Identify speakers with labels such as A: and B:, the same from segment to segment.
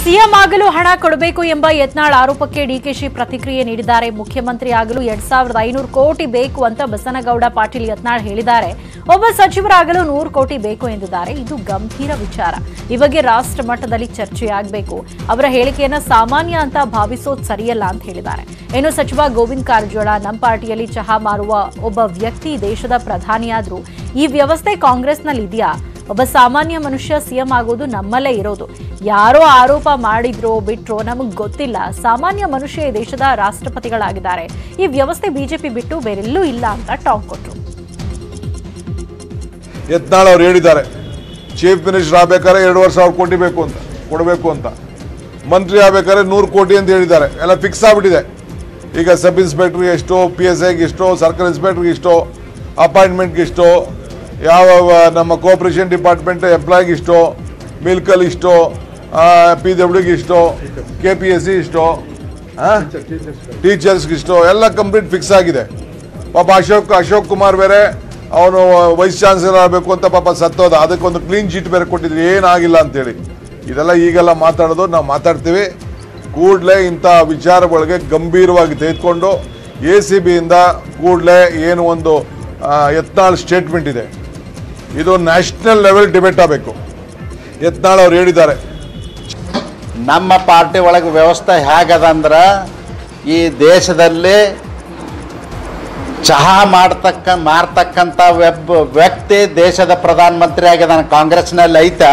A: CM ಆಗಲು ಹಣ ಕೊಡಬೇಕು ಎಂಬ ಯತ್ನಾಳ್ ಆರೋಪಕ್ಕೆ ಡಿಕೆಶಿ ಪ್ರತಿಕ್ರಿಯೆ ನೀಡಿದ್ದಾರೆ ಮುಖ್ಯಮಂತ್ರಿ ಆಗಲು ಎರಡ್ ಸಾವಿರದ ಐನೂರು ಕೋಟಿ ಬೇಕು ಅಂತ ಬಸನಗೌಡ ಪಾಟೀಲ್ ಯತ್ನಾಳ್ ಹೇಳಿದ್ದಾರೆ ಒಬ್ಬ ಸಚಿವರಾಗಲು ನೂರು ಕೋಟಿ ಬೇಕು ಎಂದಿದ್ದಾರೆ ಇದು ಗಂಭೀರ ವಿಚಾರ ಈ ಬಗ್ಗೆ ರಾಷ್ಟ್ರ ಮಟ್ಟದಲ್ಲಿ ಚರ್ಚೆಯಾಗಬೇಕು ಅವರ ಹೇಳಿಕೆಯನ್ನ ಸಾಮಾನ್ಯ ಅಂತ ಭಾವಿಸೋದು ಸರಿಯಲ್ಲ ಅಂತ ಹೇಳಿದ್ದಾರೆ ಇನ್ನು ಸಚಿವ ಗೋವಿಂದ್ ಕಾರಜೋಳ ನಮ್ಮ ಪಾರ್ಟಿಯಲ್ಲಿ ಚಹಾ ಮಾರುವ ಒಬ್ಬ ವ್ಯಕ್ತಿ ದೇಶದ ಪ್ರಧಾನಿಯಾದ್ರೂ ಈ ವ್ಯವಸ್ಥೆ ಕಾಂಗ್ರೆಸ್ನಲ್ಲಿ ಇದೆಯಾ ಒಬ್ಬ ಸಾಮಾನ್ಯ ಮನುಷ್ಯ ಸಿಎಂ ಆಗೋದು ನಮ್ಮಲ್ಲೇ ಇರೋದು ಯಾರೋ ಆರೋಪ ಮಾಡಿದ್ರೋ ಬಿಟ್ರೋ ನಮಗ್ ಗೊತ್ತಿಲ್ಲ ಸಾಮಾನ್ಯ ಮನುಷ್ಯ ಈ ದೇಶದ ರಾಷ್ಟ್ರಪತಿಗಳಾಗಿದ್ದಾರೆ ಈ ವ್ಯವಸ್ಥೆ ಬಿಜೆಪಿ ಬಿಟ್ಟು ಬೇರೆಲ್ಲೂ ಇಲ್ಲ ಅಂತ ಟಾಂಗ್ ಕೊಟ್ರು
B: ಯತ್ನಾಳ್ ಅವ್ರು ಹೇಳಿದ್ದಾರೆ ಚೀಫ್ ಮಿನಿಸ್ಟರ್ ಆಗ್ಬೇಕಾದ್ರೆ ಎರಡೂವರೆ ಸಾವಿರ ಕೋಟಿ ಬೇಕು ಅಂತ ಕೊಡಬೇಕು ಅಂತ ಮಂತ್ರಿ ಆಗ್ಬೇಕಾದ್ರೆ ನೂರು ಕೋಟಿ ಅಂತ ಹೇಳಿದ್ದಾರೆ ಎಲ್ಲ ಫಿಕ್ಸ್ ಆಗ್ಬಿಟ್ಟಿದೆ ಈಗ ಸಬ್ ಇನ್ಸ್ಪೆಕ್ಟ್ರಿಗೆ ಎಷ್ಟು ಪಿ ಎಸ್ ಐಗೆ ಇಷ್ಟು ಸರ್ಕಲ್ ಇನ್ಸ್ಪೆಕ್ಟ್ರಿಗೆ ಇಷ್ಟು ಅಪಾಯಿಂಟ್ಮೆಂಟ್ಗೆ ಇಷ್ಟು ಯಾವ ನಮ್ಮ ಕೋಆಪರೇಷನ್ ಡಿಪಾರ್ಟ್ಮೆಂಟ್ ಎಂಪ್ಲಾಯ್ಗೆ ಇಷ್ಟು ಮಿಲ್ಕಲ್ ಇಷ್ಟು ಪಿ ಡಬ್ಲ್ಯೂಗೆ ಇಷ್ಟು ಕೆ ಪಿ ಎಸ್ ಸಿ ಇಷ್ಟು ಟೀಚರ್ಸ್ಗೆ ಇಷ್ಟು ಎಲ್ಲ ಕಂಪ್ಲೀಟ್ ಫಿಕ್ಸ್ ಆಗಿದೆ ಪಾಪ ಅಶೋಕ್ ಅಶೋಕ್ ಕುಮಾರ್ ಬೇರೆ ಅವನು ವೈಸ್ ಚಾನ್ಸಲರ್ ಆಗಬೇಕು ಅಂತ ಪಾಪ ಸತ್ತೋದ ಅದಕ್ಕೊಂದು ಕ್ಲೀನ್ ಶೀಟ್ ಬೇರೆ ಕೊಟ್ಟಿದ್ರು ಏನಾಗಿಲ್ಲ ಅಂತೇಳಿ ಇದೆಲ್ಲ ಈಗೆಲ್ಲ ಮಾತಾಡೋದು ನಾವು ಮಾತಾಡ್ತೀವಿ ಕೂಡಲೇ ಇಂಥ ವಿಚಾರಗಳಿಗೆ ಗಂಭೀರವಾಗಿ ತೆಗೆದುಕೊಂಡು ಎ ಸಿ ಬಿಯಿಂದ ಕೂಡಲೇ ಏನು ಒಂದು ಆ, ಯತ್ನಾಳ್ ಸ್ಟೇಟ್ಮೆಂಟ್ ಇದೆ ಇದು ನ್ಯಾಷನಲ್ ಲೆವೆಲ್ ಡಿಬೇಟ್ ಆಗಬೇಕು ಯತ್ನಾಳ್ ಅವ್ರು ಹೇಳಿದ್ದಾರೆ
C: ನಮ್ಮ ಪಾರ್ಟಿ ಒಳಗೆ ವ್ಯವಸ್ಥೆ ಹೇಗದ ಅಂದ್ರೆ ಈ ದೇಶದಲ್ಲಿ ಚಹಾ ಮಾಡ್ತಕ್ಕ ಮಾರ್ತಕ್ಕಂಥ ವೆಬ್ ವ್ಯಕ್ತಿ ದೇಶದ ಪ್ರಧಾನಮಂತ್ರಿ ಆಗಿದ್ದಾನೆ ಕಾಂಗ್ರೆಸ್ನಲ್ಲಿ ಐತ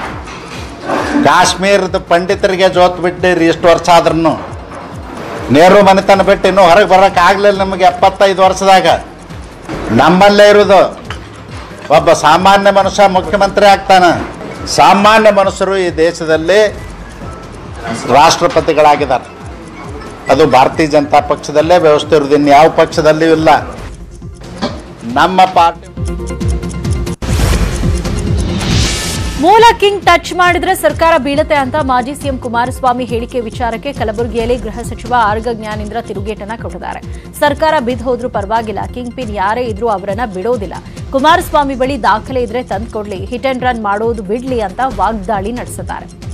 C: ಕಾಶ್ಮೀರದ ಪಂಡಿತರಿಗೆ ಜೋತ್ ಬಿಟ್ಟಿರಿ ಇಷ್ಟು ವರ್ಷ ಆದ್ರೂ ನೆಹರು ಮನೆತನ ಬಿಟ್ಟು ಇನ್ನೂ ಹೊರಗೆ ಬರೋಕೆ ಆಗಲಿಲ್ಲ ನಮಗೆ ಎಪ್ಪತ್ತೈದು ವರ್ಷದಾಗ ನಮ್ಮಲ್ಲೇ ಇರೋದು ಒಬ್ಬ ಸಾಮಾನ್ಯ ಮನುಷ್ಯ ಮುಖ್ಯಮಂತ್ರಿ ಆಗ್ತಾನೆ ಸಾಮಾನ್ಯ ಮನುಷ್ಯರು ಈ ದೇಶದಲ್ಲಿ ರಾಷ್ಟ್ರಪತಿಗಳಾಗಿದ್ದಾರೆ ಅದು ಭಾರತೀಯ ಜನತಾ ಪಕ್ಷದಲ್ಲೇ ವ್ಯವಸ್ಥೆ ಇರೋದು ಇನ್ನು ಯಾವ ಪಕ್ಷದಲ್ಲಿಯೂ ಇಲ್ಲ ನಮ್ಮ ಪಾರ್ಟಿ
A: ಮೂಲ ಕಿಂಗ್ ಟಚ್ ಮಾಡಿದ್ರೆ ಸರ್ಕಾರ ಬೀಳುತ್ತೆ ಅಂತ ಮಾಜಿ ಸಿಎಂ ಕುಮಾರಸ್ವಾಮಿ ಹೇಳಿಕೆ ವಿಚಾರಕ್ಕೆ ಕಲಬುರಗಿಯಲ್ಲಿ ಗೃಹ ಸಚಿವ ಆರ್ಗ ಜ್ಞಾನೇಂದ್ರ ತಿರುಗೇಟನ್ನ ಕೊಟ್ಟಿದ್ದಾರೆ ಸರ್ಕಾರ ಬಿದ್ದು ಹೋದ್ರೂ ಪರವಾಗಿಲ್ಲ ಕಿಂಗ್ ಪಿನ್ ಯಾರೇ ಇದ್ರೂ ಅವರನ್ನ ಬಿಡೋದಿಲ್ಲ ಕುಮಾರಸ್ವಾಮಿ ಬಳಿ ದಾಖಲೆ ಇದ್ರೆ ತಂದ್ಕೊಡ್ಲಿ ಹಿಟ್ ಅಂಡ್ ರನ್ ಮಾಡೋದು ಬಿಡ್ಲಿ ಅಂತ ವಾಗ್ದಾಳಿ ನಡೆಸಿದ್ದಾರೆ